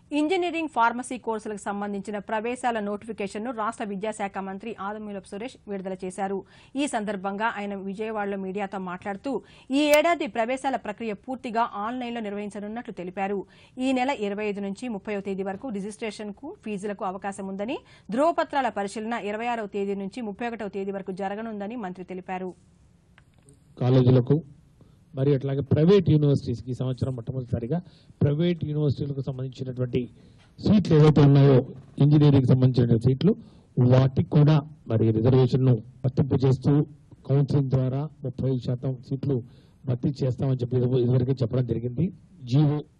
engineering pharmacy కోర్సులకు సంబంధించిన ప్రవేశాల నోటిఫికేషన్ను రాష్ట్ర విద్యాశాఖ మంత్రి ఆదమూలపు సురేష్ విడుదల చేశారు ఈ సందర్భంగా ఆయన విజయవాడలో మీడియాతో మాట్లాడుతూ ఈ ఏడాది ప్రవేశాల ప్రక్రియ పూర్తిగా ఆన్లైన్లో నిర్వహించనున్నట్లు తెలిపారు ఈ నెల ఇరవై ఐదు నుంచి ముప్పైవ తేదీ వరకు రిజిస్ట్రేషన్కు ఫీజులకు అవకాశం ఉందని ధ్రువపత్రాల పరిశీలన ఇరవై ఆరవ తేదీ నుంచి ముప్పై ఒకటవ తేదీ వరకు జరగనుందని మంత్రి తెలిపారు కాలేజీలకు మరి అట్లాగే ప్రైవేట్ యూనివర్సిటీస్కి ఈ సంవత్సరం మొట్టమొదటిసారిగా ప్రైవేట్ యూనివర్సిటీలకు సంబంధించినటువంటి సీట్లు ఏవైతే ఉన్నాయో ఇంజనీరింగ్ సంబంధించిన సీట్లు వాటికి కూడా మరి రిజర్వేషన్ను వర్తింపు చేస్తూ కౌన్సిలింగ్ ద్వారా ముప్పై శాతం సీట్లు భర్తీ చేస్తామని చెప్పి ఇదివరకే చెప్పడం జరిగింది జీవో